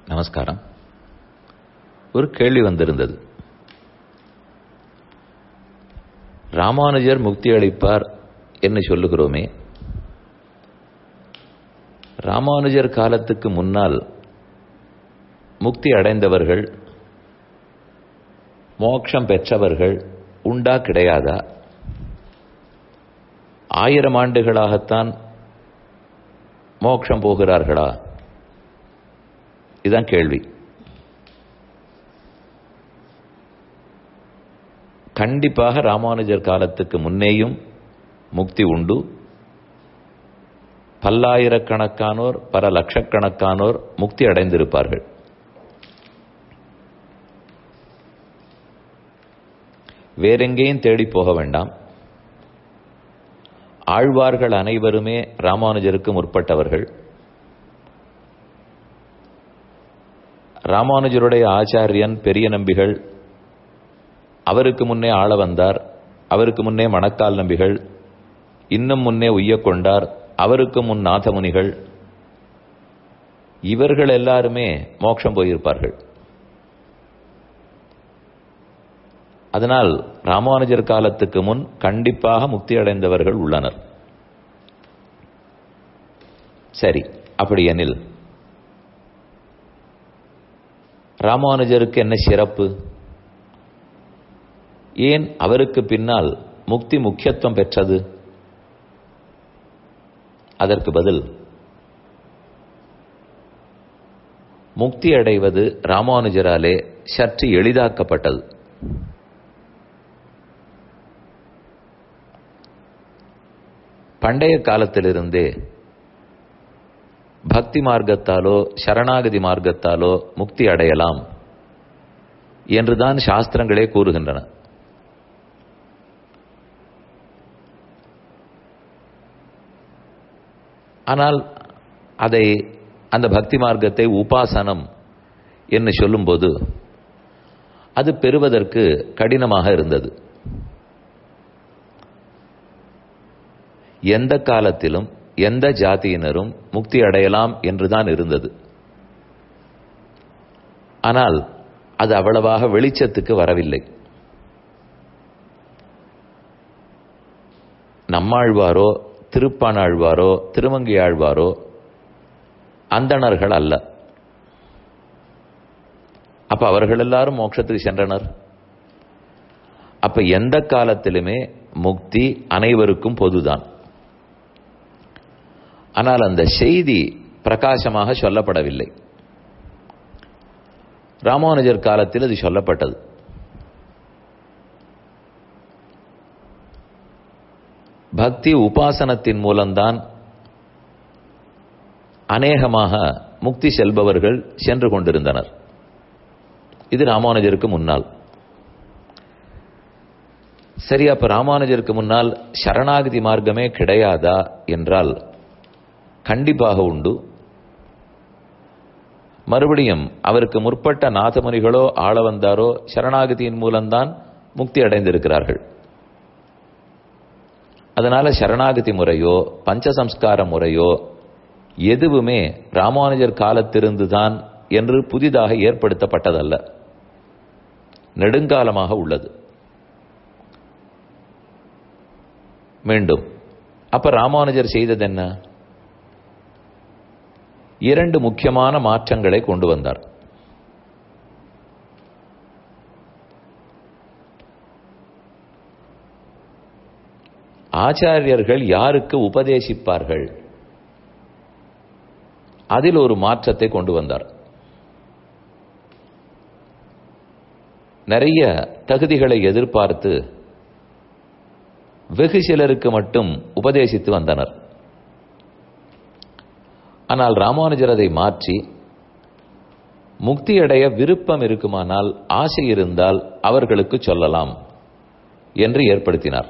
நமஸ்காரம் ஒரு கேள்வி வந்திருந்தது ராமானுஜர் முக்தி அளிப்பார் என்று சொல்லுகிறோமே ராமானுஜர் காலத்துக்கு முன்னால் முக்தி அடைந்தவர்கள் மோட்சம் பெற்றவர்கள் உண்டா கிடையாதா ஆயிரம் ஆண்டுகளாகத்தான் மோட்சம் போகிறார்களா இதுதான் கேள்வி கண்டிப்பாக ராமானுஜர் காலத்துக்கு முன்னேயும் முக்தி உண்டு பல்லாயிரக்கணக்கானோர் பல லட்சக்கணக்கானோர் முக்தி அடைந்திருப்பார்கள் வேறெங்கேயும் தேடி போக வேண்டாம் ஆழ்வார்கள் அனைவருமே ராமானுஜருக்கு முற்பட்டவர்கள் ராமானுஜருடைய ஆச்சாரியன் பெரிய நம்பிகள் அவருக்கு முன்னே ஆள வந்தார் அவருக்கு முன்னே மணக்கால் நம்பிகள் இன்னும் முன்னே உய்யக் கொண்டார் அவருக்கு முன் நாதமுனிகள் இவர்கள் எல்லாருமே மோட்சம் போயிருப்பார்கள் அதனால் ராமானுஜர் காலத்துக்கு முன் கண்டிப்பாக முக்தி அடைந்தவர்கள் உள்ளனர் சரி அப்படி எனில் ராமானுஜருக்கு என்ன சிறப்பு ஏன் அவருக்கு பின்னால் முக்தி முக்கியத்துவம் பெற்றது அதற்கு பதில் முக்தி அடைவது ராமானுஜராலே சற்று எளிதாக்கப்பட்டது பண்டைய காலத்திலிருந்தே பக்தி மார்க்கத்தாலோ சரணாகதி மார்க்கத்தாலோ முக்தி அடையலாம் என்றுதான் சாஸ்திரங்களே கூறுகின்றன ஆனால் அதை அந்த பக்தி மார்க்கத்தை உபாசனம் என்று சொல்லும்போது அது பெறுவதற்கு கடினமாக இருந்தது எந்த காலத்திலும் எந்த ஜாதியினரும் முக்தி அடையலாம் என்றுதான் இருந்தது ஆனால் அது அவ்வளவாக வெளிச்சத்துக்கு வரவில்லை நம்மாழ்வாரோ திருப்பானாழ்வாரோ திருமங்கி ஆழ்வாரோ அந்தணர்கள் அல்ல அப்ப அவர்கள் எல்லாரும் மோட்சத்துக்கு சென்றனர் அப்ப எந்த காலத்திலுமே முக்தி அனைவருக்கும் பொதுதான் ஆனால் அந்த செய்தி பிரகாசமாக சொல்லப்படவில்லை ராமானுஜர் காலத்தில் அது சொல்லப்பட்டது பக்தி உபாசனத்தின் மூலம்தான் அநேகமாக முக்தி செல்பவர்கள் சென்று கொண்டிருந்தனர் இது ராமானுஜருக்கு முன்னால் சரி அப்ப ராமானுஜருக்கு முன்னால் சரணாகதி மார்க்கமே கிடையாதா என்றால் கண்டிப்பாக உண்டு மறுபடியும் அவருக்கு முற்பட்ட நாதமுனிகளோ ஆள வந்தாரோ சரணாகதியின் மூலம்தான் முக்தி அடைந்திருக்கிறார்கள் அதனால சரணாகதி முறையோ பஞ்சசம்ஸ்கார முறையோ எதுவுமே ராமானுஜர் காலத்திருந்துதான் என்று புதிதாக ஏற்படுத்தப்பட்டதல்ல நெடுங்காலமாக உள்ளது மீண்டும் அப்ப ராமானுஜர் செய்தது என்ன இரண்டு முக்கியமான மாற்றங்களை கொண்டு வந்தார் ஆச்சாரியர்கள் யாருக்கு உபதேசிப்பார்கள் அதில் ஒரு மாற்றத்தை கொண்டு வந்தார் நிறைய தகுதிகளை எதிர்பார்த்து வெகு சிலருக்கு மட்டும் உபதேசித்து வந்தனர் ஆனால் ராமானுஜர் அதை மாற்றி முக்தியடைய விருப்பம் இருக்குமானால் ஆசை இருந்தால் அவர்களுக்கு சொல்லலாம் என்று ஏற்படுத்தினார்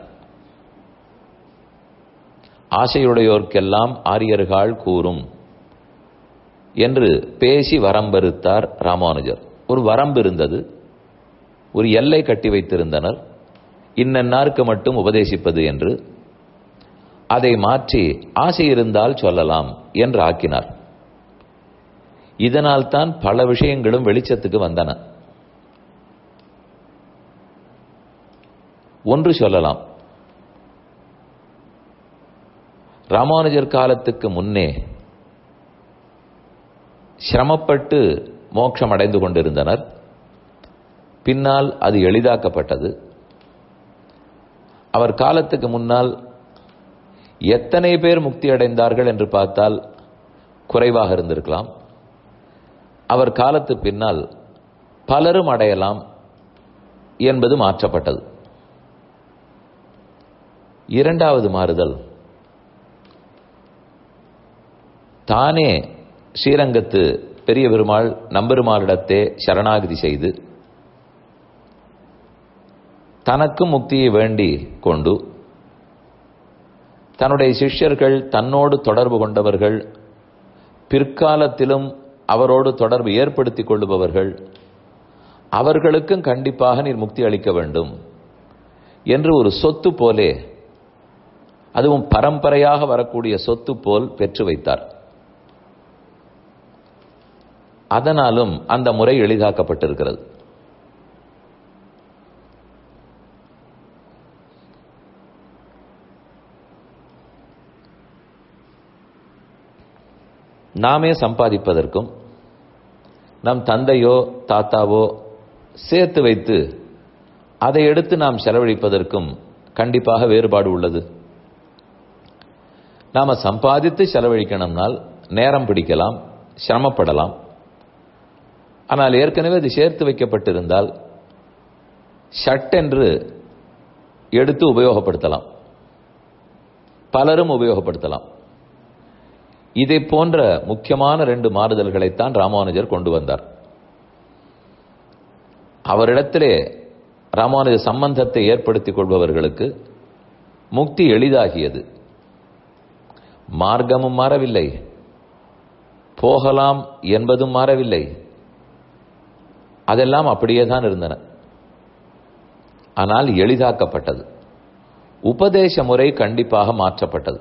ஆசையுடையோர்க்கெல்லாம் ஆரியர்கள் கூறும் என்று பேசி வரம்பறுத்தார் ராமானுஜர் ஒரு வரம்பு இருந்தது ஒரு எல்லை கட்டி வைத்திருந்தனர் இன்னன்னாருக்கு மட்டும் உபதேசிப்பது என்று அதை மாற்றி ஆசை இருந்தால் சொல்லலாம் என்று ஆக்கினார் இதனால் தான் பல விஷயங்களும் வெளிச்சத்துக்கு வந்தன ஒன்று சொல்லலாம் ராமானுஜர் காலத்துக்கு முன்னே சிரமப்பட்டு மோட்சம் அடைந்து கொண்டிருந்தனர் பின்னால் அது எளிதாக்கப்பட்டது அவர் காலத்துக்கு முன்னால் எத்தனை பேர் முக்தி அடைந்தார்கள் என்று பார்த்தால் குறைவாக இருந்திருக்கலாம் அவர் காலத்து பின்னால் பலரும் அடையலாம் என்பது மாற்றப்பட்டது இரண்டாவது மாறுதல் தானே ஸ்ரீரங்கத்து பெரிய பெருமாள் நம்பெருமாளிடத்தே சரணாகதி செய்து தனக்கும் முக்தியை வேண்டி கொண்டு தன்னுடைய சிஷ்யர்கள் தன்னோடு தொடர்பு கொண்டவர்கள் பிற்காலத்திலும் அவரோடு தொடர்பு ஏற்படுத்திக் கொள்ளுபவர்கள் அவர்களுக்கும் கண்டிப்பாக நீர் முக்தி அளிக்க வேண்டும் என்று ஒரு சொத்து போலே அதுவும் பரம்பரையாக வரக்கூடிய சொத்து போல் பெற்று வைத்தார் அதனாலும் அந்த முறை எளிதாக்கப்பட்டிருக்கிறது நாமே சம்பாதிப்பதற்கும் நம் தந்தையோ தாத்தாவோ சேர்த்து வைத்து அதை எடுத்து நாம் செலவழிப்பதற்கும் கண்டிப்பாக வேறுபாடு உள்ளது நாம சம்பாதித்து செலவழிக்கணும்னால் நேரம் பிடிக்கலாம் சிரமப்படலாம் ஆனால் ஏற்கனவே அது சேர்த்து வைக்கப்பட்டிருந்தால் ஷட்டென்று எடுத்து உபயோகப்படுத்தலாம் பலரும் உபயோகப்படுத்தலாம் இதை போன்ற முக்கியமான ரெண்டு மாறுதல்களைத்தான் ராமானுஜர் கொண்டு வந்தார் அவரிடத்திலே ராமானுஜ சம்பந்தத்தை ஏற்படுத்திக் கொள்பவர்களுக்கு முக்தி எளிதாகியது மார்க்கமும் மாறவில்லை போகலாம் என்பதும் மாறவில்லை அதெல்லாம் அப்படியே தான் இருந்தன ஆனால் எளிதாக்கப்பட்டது உபதேச முறை கண்டிப்பாக மாற்றப்பட்டது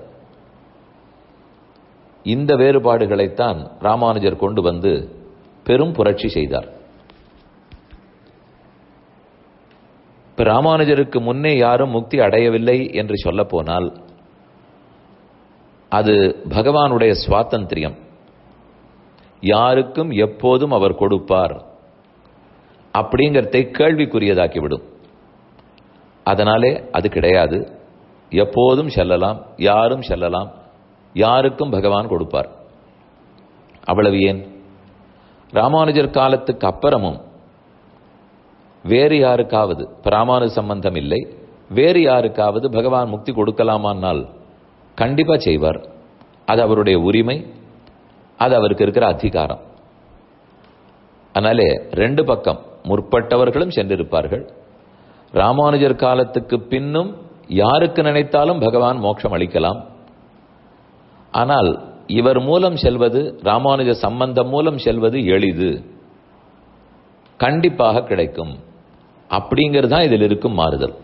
இந்த வேறுபாடுகளைத்தான் ராமானுஜர் கொண்டு வந்து பெரும் புரட்சி செய்தார் இப்ப ராமானுஜருக்கு முன்னே யாரும் முக்தி அடையவில்லை என்று சொல்ல போனால் அது பகவானுடைய சுவாதந்திரியம் யாருக்கும் எப்போதும் அவர் கொடுப்பார் அப்படிங்கிறதை கேள்விக்குரியதாக்கிவிடும் அதனாலே அது கிடையாது எப்போதும் செல்லலாம் யாரும் செல்லலாம் யாருக்கும் பகவான் கொடுப்பார் அவ்வளவு ஏன் ராமானுஜர் காலத்துக்கு அப்புறமும் வேறு யாருக்காவது ராமானு சம்பந்தம் இல்லை வேறு யாருக்காவது பகவான் முக்தி கொடுக்கலாமானால் கண்டிப்பா செய்வார் அது அவருடைய உரிமை அது அவருக்கு இருக்கிற அதிகாரம் அதனாலே ரெண்டு பக்கம் முற்பட்டவர்களும் சென்றிருப்பார்கள் ராமானுஜர் காலத்துக்கு பின்னும் யாருக்கு நினைத்தாலும் பகவான் மோட்சம் அளிக்கலாம் ஆனால் இவர் மூலம் செல்வது ராமானுஜ சம்பந்தம் மூலம் செல்வது எளிது கண்டிப்பாக கிடைக்கும் அப்படிங்கிறது தான் இதில் இருக்கும் மாறுதல்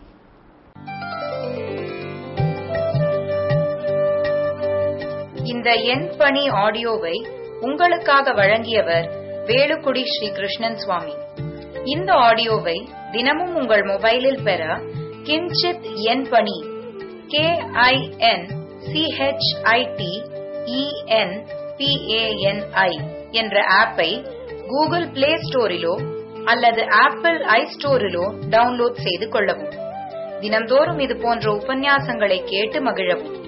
இந்த எண் பணி ஆடியோவை உங்களுக்காக வழங்கியவர் வேலுக்குடி ஸ்ரீ கிருஷ்ணன் சுவாமி இந்த ஆடியோவை தினமும் உங்கள் மொபைலில் பெற கிஞ்சித் எண் பணி கே ஐ என் சிஹெச்ஐடி இஎன் பிஏஎன்ஐ என்ற ஆப்பை கூகுள் பிளே ஸ்டோரிலோ அல்லது ஆப்பிள் ஐ ஸ்டோரிலோ டவுன்லோட் செய்து கொள்ளவும் தினம்தோறும் இது போன்ற உபன்யாசங்களை கேட்டு மகிழவும்